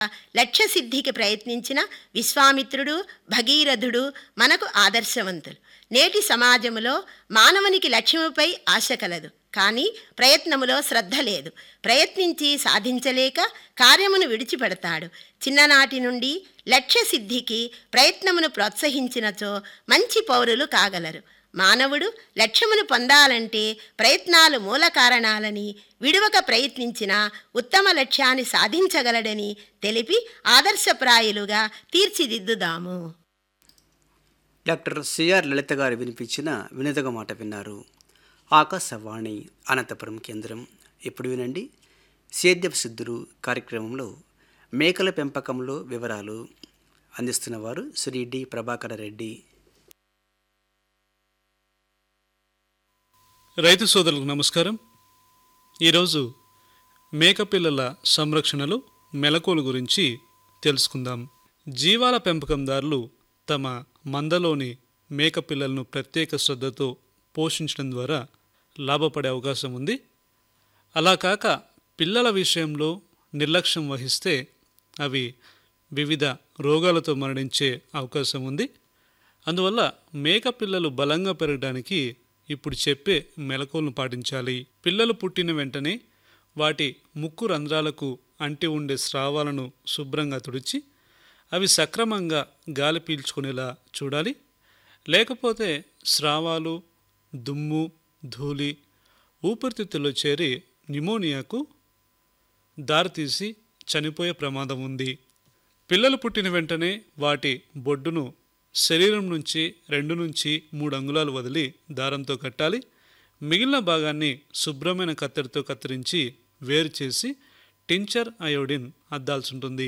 లక్ష్య సిద్ధికి ప్రయత్నించిన విశ్వామిత్రుడు భగీరథుడు మనకు ఆదర్శవంతులు నేటి సమాజంలో మానవునికి లక్ష్యముపై ఆశ కలదు కానీ ప్రయత్నములో శ్రద్ధ లేదు ప్రయత్నించి సాధించలేక కార్యమును విడిచిపెడతాడు చిన్ననాటి నుండి లక్ష్య సిద్ధికి ప్రయత్నమును ప్రోత్సహించినచో మంచి పౌరులు కాగలరు మానవుడు లక్ష్యమును పొందాలంటే ప్రయత్నాలు మూల కారణాలని విడువక ప్రయత్నించిన ఉత్తమ లక్ష్యాన్ని సాధించగలడని తెలిపి ఆదర్శప్రాయులుగా తీర్చిదిద్దుదాము డాక్టర్ సిఆర్ లలిత గారు వినిపించిన వినోదగ మాట విన్నారు ఆకాశవాణి అనంతపురం కేంద్రం ఇప్పుడు వినండి సేద్యపు సిద్ధులు కార్యక్రమంలో మేకల పెంపకంలో వివరాలు అందిస్తున్నవారు శ్రీ డి ప్రభాకర రెడ్డి రైతు సోదరులకు నమస్కారం ఈరోజు మేకపిల్లల సంరక్షణలో మెలకువల గురించి తెలుసుకుందాం జీవాల పెంపకందారులు తమ మందలోని మేకపిల్లలను ప్రత్యేక శ్రద్ధతో పోషించడం ద్వారా లాభపడే అవకాశం ఉంది అలా కాక పిల్లల విషయంలో నిర్లక్ష్యం వహిస్తే అవి వివిధ రోగాలతో మరణించే అవకాశం ఉంది అందువల్ల మేక పిల్లలు బలంగా పెరగడానికి ఇప్పుడు చెప్పే మెలకువలను పాటించాలి పిల్లలు పుట్టిన వెంటనే వాటి ముక్కు రంధ్రాలకు అంటి ఉండే స్రావాలను శుభ్రంగా తుడిచి అవి సక్రమంగా గాలి పీల్చుకునేలా చూడాలి లేకపోతే స్రావాలు దుమ్ము ధూళి ఊపిరితిత్తుల్లో చేరి న్యూమోనియాకు దారితీసి చనిపోయే ప్రమాదం ఉంది పిల్లలు పుట్టిన వెంటనే వాటి బొడ్డును శరీరం నుంచి రెండు నుంచి మూడు అంగుళాలు వదిలి దారంతో కట్టాలి మిగిలిన భాగాన్ని శుభ్రమైన కత్తెరతో కత్తిరించి వేరు చేసి టించర్ అయోడిన్ అద్దాల్సి ఉంటుంది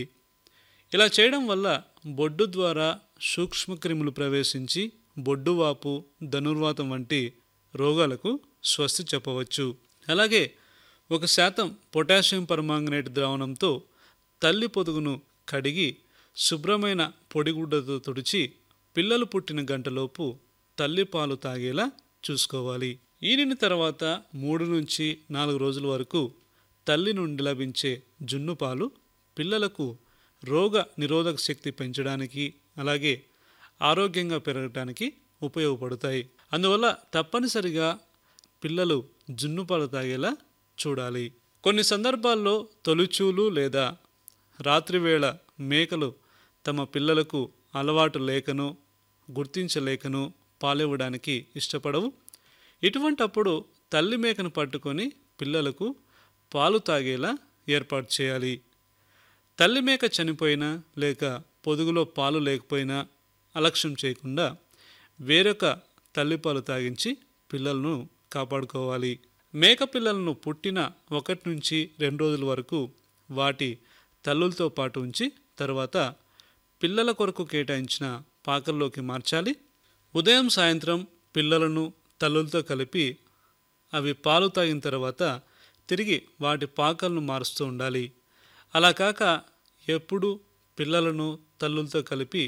ఇలా చేయడం వల్ల బొడ్డు ద్వారా సూక్ష్మక్రిములు ప్రవేశించి బొడ్డువాపు ధనుర్వాతం వంటి రోగాలకు స్వస్తి చెప్పవచ్చు అలాగే ఒక శాతం పొటాషియం పర్మాంగనేట్ ద్రావణంతో తల్లి పొదుగును కడిగి శుభ్రమైన పొడిగుడ్డతో తుడిచి పిల్లలు పుట్టిన గంటలోపు తల్లి పాలు తాగేలా చూసుకోవాలి ఈనిన తర్వాత మూడు నుంచి నాలుగు రోజుల వరకు తల్లి నుండి లభించే జున్ను పాలు పిల్లలకు రోగ నిరోధక శక్తి పెంచడానికి అలాగే ఆరోగ్యంగా పెరగడానికి ఉపయోగపడతాయి అందువల్ల తప్పనిసరిగా పిల్లలు జున్ను పాలు తాగేలా చూడాలి కొన్ని సందర్భాల్లో తొలిచూలు లేదా రాత్రివేళ మేకలు తమ పిల్లలకు అలవాటు లేకనో గుర్తించలేకనో పాలివ్వడానికి ఇష్టపడవు ఇటువంటప్పుడు తల్లి మేకను పట్టుకొని పిల్లలకు పాలు తాగేలా ఏర్పాటు చేయాలి తల్లి మేక చనిపోయినా లేక పొదుగులో పాలు లేకపోయినా అలక్ష్యం చేయకుండా వేరొక తల్లిపాలు తాగించి పిల్లలను కాపాడుకోవాలి మేక పిల్లలను పుట్టిన ఒకటి నుంచి రెండు రోజుల వరకు వాటి తల్లులతో పాటు ఉంచి తర్వాత పిల్లల కొరకు కేటాయించిన పాకల్లోకి మార్చాలి ఉదయం సాయంత్రం పిల్లలను తల్లులతో కలిపి అవి పాలు తాగిన తర్వాత తిరిగి వాటి పాకలను మారుస్తూ ఉండాలి అలా కాక ఎప్పుడు పిల్లలను తల్లులతో కలిపి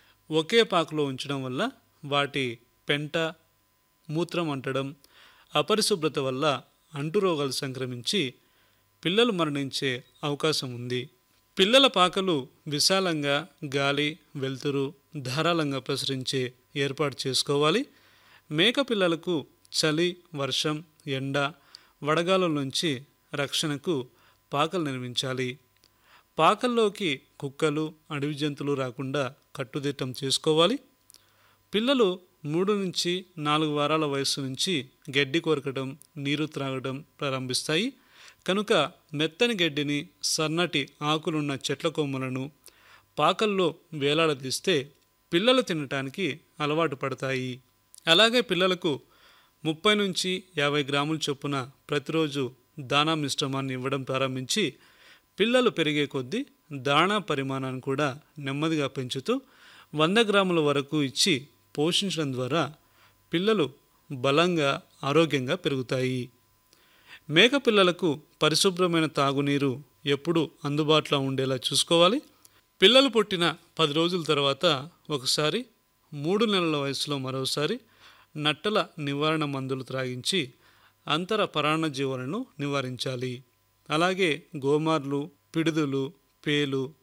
ఒకే పాకలో ఉంచడం వల్ల వాటి పెంట మూత్రం అంటడం అపరిశుభ్రత వల్ల అంటురోగాలు సంక్రమించి పిల్లలు మరణించే అవకాశం ఉంది పిల్లల పాకలు విశాలంగా గాలి వెలుతురు ధారాళంగా ప్రసరించే ఏర్పాటు చేసుకోవాలి మేక పిల్లలకు చలి వర్షం ఎండ వడగాల నుంచి రక్షణకు పాకలు నిర్మించాలి పాకల్లోకి కుక్కలు అడవి జంతువులు రాకుండా కట్టుదిట్టం చేసుకోవాలి పిల్లలు మూడు నుంచి నాలుగు వారాల వయసు నుంచి గడ్డి కొరకడం నీరు త్రాగడం ప్రారంభిస్తాయి కనుక మెత్తని గడ్డిని సన్నటి ఆకులున్న చెట్ల కొమ్మలను పాకల్లో వేలాడదీస్తే పిల్లలు తినటానికి అలవాటు పడతాయి అలాగే పిల్లలకు ముప్పై నుంచి యాభై గ్రాముల చొప్పున ప్రతిరోజు దానా మిశ్రమాన్ని ఇవ్వడం ప్రారంభించి పిల్లలు పెరిగే కొద్దీ దాణా పరిమాణాన్ని కూడా నెమ్మదిగా పెంచుతూ వంద గ్రాముల వరకు ఇచ్చి పోషించడం ద్వారా పిల్లలు బలంగా ఆరోగ్యంగా పెరుగుతాయి మేక పిల్లలకు పరిశుభ్రమైన తాగునీరు ఎప్పుడూ అందుబాటులో ఉండేలా చూసుకోవాలి పిల్లలు పుట్టిన పది రోజుల తర్వాత ఒకసారి మూడు నెలల వయసులో మరోసారి నట్టల నివారణ మందులు త్రాగించి అంతర పరాన్నజీవులను నివారించాలి అలాగే గోమార్లు పిడుదులు పేలు